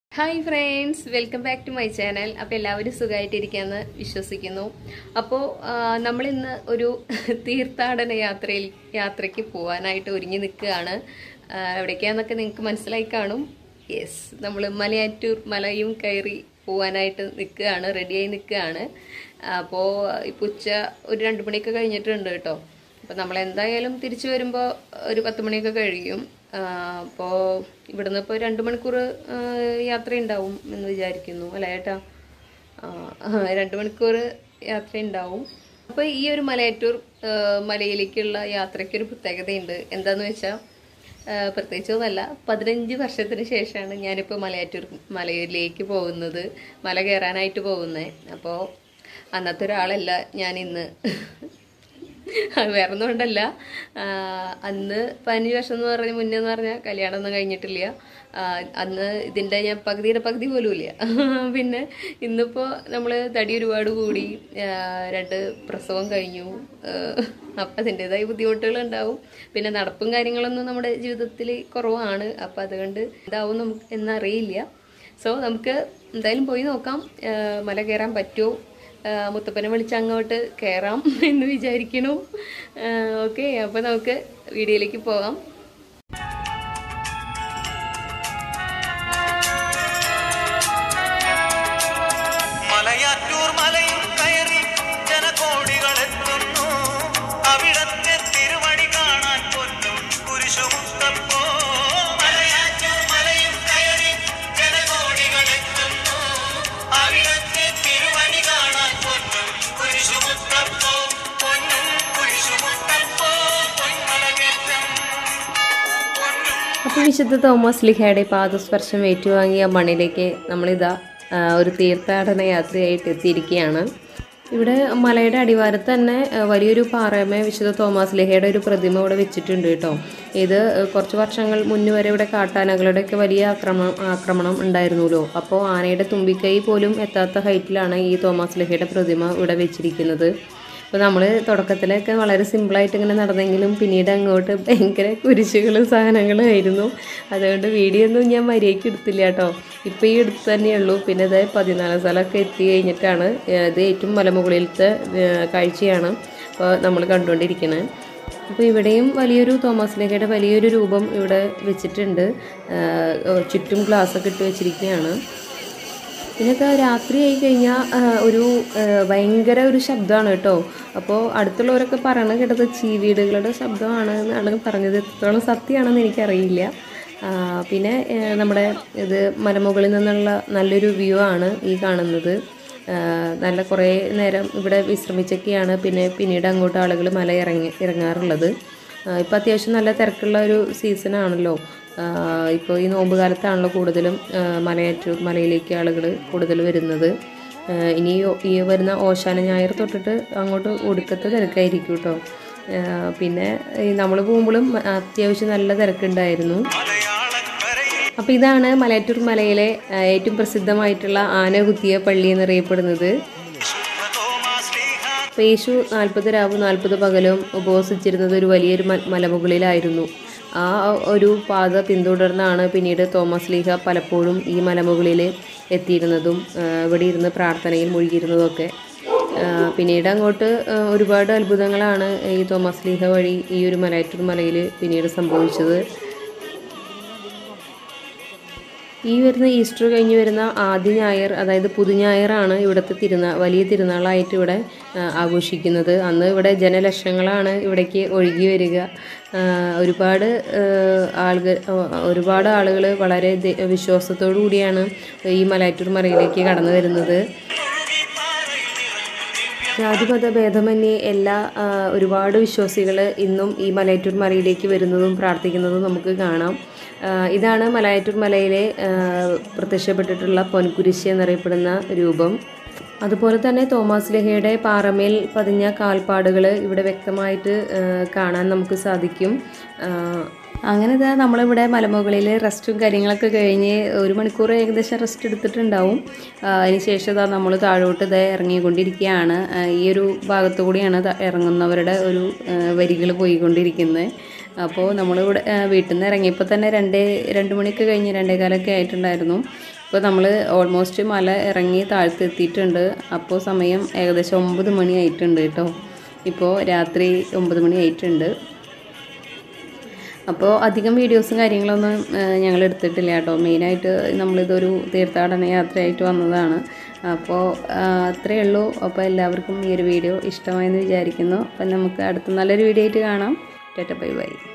hi friends welcome back to my channel അപ്പോൾ എല്ലാവരും സുഖമായിട്ടിരിക്കാമെന്ന് വിശ്വസിക്കുന്നു അപ്പോൾ നമ്മൾ ഇന്ന് ഒരു തീർത്ഥാടന യാത്രയിൽ യാത്രയ്ക്ക് പോകാനായിട്ട് ഒരുങ്ങി നിൽക്കുകയാണ് എവിടേക്കാന്നൊക്കെ നിങ്ങൾക്ക് മനസ്സിലായി കാണും യെസ് നമ്മൾ മലയാറ്റൂർ മലയും കയറി പോകാനായിട്ട് നിൽക്കുകയാണ് റെഡിയായി നിൽക്കുകയാണ് അപ്പോൾ ഇപ്പോൾ ഉച്ച ഒരു രണ്ട് മണിയൊക്കെ കഴിഞ്ഞിട്ടുണ്ട് കേട്ടോ അപ്പോൾ നമ്മൾ എന്തായാലും തിരിച്ചു വരുമ്പോൾ ഒരു പത്ത് മണിയൊക്കെ കഴിയും അപ്പോൾ ഇവിടുന്ന് ഇപ്പോൾ രണ്ട് മണിക്കൂർ യാത്ര ഉണ്ടാവും എന്ന് വിചാരിക്കുന്നു അല്ല ഏട്ടാ ആ, രണ്ട് മണിക്കൂർ യാത്ര ഉണ്ടാവും അപ്പോൾ ഈ ഒരു മലയാറ്റൂർ ആ, മലയിലേക്കുള്ള യാത്രയ്ക്കൊരു പ്രത്യേകതയുണ്ട് എന്താന്ന് വെച്ചാൽ പ്രത്യേകിച്ചൊന്നല്ല പതിനഞ്ച് വർഷത്തിന് ശേഷമാണ് ഞാനിപ്പോൾ മലയാറ്റൂർ മലയിലേക്ക് പോകുന്നത് മല കയറാനായിട്ട് പോകുന്നത് അപ്പോൾ അന്നത്തെ ഒരാളല്ല ഞാൻ ഇന്ന് വേറെ ഒന്നും കൊണ്ടല്ല ആ, അന്ന് പതിനഞ്ച് വർഷം എന്ന് പറഞ്ഞ മുന്നേ എന്ന് പറഞ്ഞാൽ കല്യാണം ഒന്നും കഴിഞ്ഞിട്ടില്ല ആ, അന്ന് ഇതിൻ്റെ ഞാൻ പകുതിയുടെ പകുതി പോലും ഇല്ല പിന്നെ ഇന്നിപ്പോൾ നമ്മൾ തടി ഒരുപാട് കൂടി ആ, രണ്ട് പ്രസവം കഴിഞ്ഞു അപ്പം അതിൻ്റെതായ ബുദ്ധിമുട്ടുകൾ ഉണ്ടാവും പിന്നെ നടപ്പും കാര്യങ്ങളൊന്നും നമ്മുടെ ജീവിതത്തിൽ കുറവാണ് അപ്പം അതുകൊണ്ട് ഇതാവും നമുക്ക് എന്നറിയില്ല സോ നമുക്ക് എന്തായാലും പോയി നോക്കാം ആ, മല കയറാൻ പറ്റുമോ ആ, മുത്തപ്പനെ വിളിച്ച് അങ്ങോട്ട് കയറാം എന്ന് വിചാരിക്കണു ഓക്കെ അപ്പോൾ നമുക്ക് വീഡിയോയിലേക്ക് പോകാം മലയാറ്റൂർ മലയും കയറി ജനകോടികൾ എത്തുന്നു അവിടത്തെ തിരുവടി കാണാൻ പൊന്നും കുരിശുമുത്തപ്പോ മലയാറ്റൂർ മലയും കയറി ജനകോടികൾ എത്തുന്നു അവിടത്തെ തിരുവടി കാണാൻ പൊന്നും കുരിശുമുത്തപ്പോ പൊന്നും കുരിശുമുത്തപ്പോ പൊന്മലകേറ്റം പൊന്നും അപ്പോൾ വിശുദ്ധ തോമസ് ലിഹയുടെ പാദസ്പർശം ഏറ്റുവാങ്ങിയ മണ്ണിലേക്ക് നമ്മളിതാ ആ, ഒരു തീർത്ഥാടന യാത്രയായിട്ട് എത്തിയിരിക്കുകയാണ് ഇവിടെ മലയുടെ അടിവാരത്ത് തന്നെ ആ, വലിയൊരു പാറയമേ വിശുദ്ധ തോമസ് ലിഹയുടെ ഒരു പ്രതിമ ഇവിടെ വെച്ചിട്ടുണ്ട് കേട്ടോ ഇത് ആ, കുറച്ച് വർഷങ്ങൾ മുന്നേ വരെ ഇവിടെ കാട്ടാനകളുടെയൊക്കെ വലിയ ആക്രമണം ആക്രമണം ഉണ്ടായിരുന്നല്ലോ അപ്പോൾ ആനയുടെ തുമ്പിക്കൈ പോലും എത്താത്ത ഹൈറ്റിലാണ് ഈ തോമസ് ലിഹയുടെ പ്രതിമ ഇവിടെ വെച്ചിരിക്കുന്നത് അപ്പോൾ നമ്മൾ തുടക്കത്തിലൊക്കെ വളരെ സിമ്പിളായിട്ട് ഇങ്ങനെ നടന്നെങ്കിലും പിന്നീട് അങ്ങോട്ട് ഭയങ്കര കുരിശുകളും സാധനങ്ങളും ആയിരുന്നു അതുകൊണ്ട് വീഡിയോ ഒന്നും ഞാൻ മര്യാദയ്ക്ക് എടുത്തില്ല കേട്ടോ ഇപ്പോൾ ഈ എടുത്ത് തന്നെയുള്ളൂ പിന്നെ ഇത് പതിനാലാം സ്ഥലമൊക്കെ എത്തി കഴിഞ്ഞിട്ടാണ് ഏഹ്, ഇത് ഏറ്റവും മലമുകളിലത്തെ ഏഹ്, കാഴ്ചയാണ് അപ്പോൾ നമ്മൾ കണ്ടുകൊണ്ടിരിക്കുന്നത് അപ്പോൾ ഇവിടെയും വലിയൊരു തോമസ് ലേഖയുടെ വലിയൊരു രൂപം ഇവിടെ വെച്ചിട്ടുണ്ട് ഏഹ്, ചുറ്റും ഗ്ലാസ്സൊക്കെ ഇട്ട് വെച്ചിരിക്കുകയാണ് പിന്നൊക്കെ രാത്രിയായി കഴിഞ്ഞാൽ ഒരു ആ, ഭയങ്കര ഒരു ശബ്ദമാണ് കേട്ടോ അപ്പോൾ അടുത്തുള്ളവരൊക്കെ പറയണ കേട്ടത് ചീവീടുകളുടെ ശബ്ദമാണ് എന്നാണ് പറഞ്ഞത് എത്രത്തോളം സത്യമാണെന്ന് എനിക്കറിയില്ല ആ, പിന്നെ ആ, നമ്മുടെ ഇത് മലമുകളിൽ നിന്നുള്ള നല്ലൊരു വ്യൂ ആണ് ഈ കാണുന്നത് ആ, നല്ല കുറേ നേരം ഇവിടെ വിശ്രമിച്ചൊക്കെയാണ് പിന്നെ പിന്നീട് അങ്ങോട്ട് ആളുകൾ മല ഇറങ്ങി ഇറങ്ങാറുള്ളത് ഇപ്പം അത്യാവശ്യം നല്ല തിരക്കുള്ള ഒരു സീസണാണല്ലോ ഇപ്പോൾ ഈ നോമ്പ് കാലത്താണല്ലോ കൂടുതലും ആ, മലയാറ്റൂർ മലയിലേക്ക് ആളുകൾ കൂടുതൽ വരുന്നത് ആ, ഇനി ഈ- ഈ വരുന്ന ഓശാന ഞായർ തൊട്ടിട്ട് അങ്ങോട്ട് ഒടുക്കത്തെ തിരക്കായിരിക്കും കേട്ടോ ആ, പിന്നെ നമ്മൾ പോകുമ്പോഴും അത്യാവശ്യം നല്ല തിരക്കുണ്ടായിരുന്നു മലയാളക്കരയിൽ അപ്പോൾ ഇതാണ് മലയാറ്റൂർ മലയിലെ ആ, ഏറ്റവും പ്രസിദ്ധമായിട്ടുള്ള ആന കുത്തിയ പള്ളി എന്നറിയപ്പെടുന്നത് ശുദ്ധ തോമാസ് ലീഹ അപ്പോൾ യേശു നാൽപ്പത് രാവും നാൽപ്പത് പകലും ഉപവസിച്ചിരുന്നത് ഒരു വലിയൊരു മ- മലമുകളിലായിരുന്നു ആ ഒരു പാത പിന്തുടർന്നാണ് പിന്നീട് തോമസ് ലീഹ പലപ്പോഴും ഈ മലമുകളിൽ എത്തിയിരുന്നതും ആ, ഇവിടെ ഇരുന്ന് പ്രാർത്ഥനയിൽ മുഴുകിയിരുന്നതൊക്കെ ആ, പിന്നീട് അങ്ങോട്ട് ആ, ഒരുപാട് അത്ഭുതങ്ങളാണ് ഈ തോമസ് ലീഹ വഴി ഈ ഒരു മലയാറ്റൂർ മലയിൽ പിന്നീട് സംഭവിച്ചത് ഈ വരുന്ന ഈസ്റ്റർ കഴിഞ്ഞ് വരുന്ന ആദ്യ ഞായർ അതായത് പുതുഞായറാണ് ഇവിടുത്തെ തിരുനാൾ വലിയ തിരുനാളായിട്ട് ഇവിടെ ആ, ആഘോഷിക്കുന്നത് അന്ന് ഇവിടെ ജനലക്ഷങ്ങളാണ് ഇവിടേക്ക് ഒഴുകി വരിക ആ, ഒരുപാട് ആളുകൾ ഒരുപാട് ആളുകൾ വളരെ ദ- വിശ്വാസത്തോടു കൂടിയാണ് ഈ മലയാറ്റൂർ മലയിലേക്ക് കടന്നു വരുന്നത് ജാതിമത ഭേദമന്യേ എല്ലാ ആ, ഒരുപാട് വിശ്വാസികൾ ഇന്നും ഈ മലയാറ്റൂർ മലയിലേക്ക് വരുന്നതും പ്രാർത്ഥിക്കുന്നതും നമുക്ക് കാണാം ആ, ഇതാണ് മലയാറ്റൂർ മലയിലെ ആ, പ്രത്യക്ഷപ്പെട്ടിട്ടുള്ള പൊൻകുരിശ് എന്നറിയപ്പെടുന്ന രൂപം അതുപോലെ തന്നെ തോമസ് ലഹയുടെ പാറമേൽ പതിഞ്ഞ കാൽപ്പാടുകൾ ഇവിടെ വ്യക്തമായിട്ട് ആ, കാണാൻ നമുക്ക് സാധിക്കും ആ, അങ്ങനെ ഇതാ നമ്മളിവിടെ മലമുകളിൽ റെസ്റ്റും കാര്യങ്ങളൊക്കെ കഴിഞ്ഞ് ഒരു മണിക്കൂർ ഏകദേശം റെസ്റ്റ് എടുത്തിട്ടുണ്ടാവും ആ, അതിനുശേഷം ഇതാ നമ്മൾ താഴോട്ട് ഇതാ ഇറങ്ങിക്കൊണ്ടിരിക്കുകയാണ് ആ, ഈ ഒരു ഭാഗത്തു കൂടിയാണ് ത- ഇറങ്ങുന്നവരുടെ ഒരു വരികൾ പോയിക്കൊണ്ടിരിക്കുന്നത് അപ്പോൾ നമ്മളിവിടെ ആ, വീട്ടിൽ നിന്ന് ഇറങ്ങിയപ്പോൾ തന്നെ രണ്ട് രണ്ട് മണിയൊക്കെ കഴിഞ്ഞ് രണ്ടേകാലൊക്കെ ആയിട്ടുണ്ടായിരുന്നു ഇപ്പോൾ നമ്മൾ ഓൾമോസ്റ്റ് മല ഇറങ്ങി താഴ്ത്തെത്തിയിട്ടുണ്ട് അപ്പോൾ സമയം ഏകദേശം ഒമ്പത് മണി ആയിട്ടുണ്ട് കേട്ടോ ഇപ്പോൾ രാത്രി ഒമ്പത് മണി ആയിട്ടുണ്ട് അപ്പോൾ അധികം വീഡിയോസും കാര്യങ്ങളൊന്നും ഞങ്ങൾ എടുത്തിട്ടില്ല കേട്ടോ മെയിനായിട്ട് നമ്മളിതൊരു തീർത്ഥാടന യാത്രയായിട്ട് വന്നതാണ് അപ്പോൾ ആ, അത്രയേ ഉള്ളൂ അപ്പോൾ എല്ലാവർക്കും ഈ ഒരു വീഡിയോ ഇഷ്ടമായെന്ന് വിചാരിക്കുന്നു അപ്പം നമുക്ക് അടുത്ത നല്ലൊരു വീഡിയോ ആയിട്ട് കാണാം ടാറ്റ ബൈ ബൈ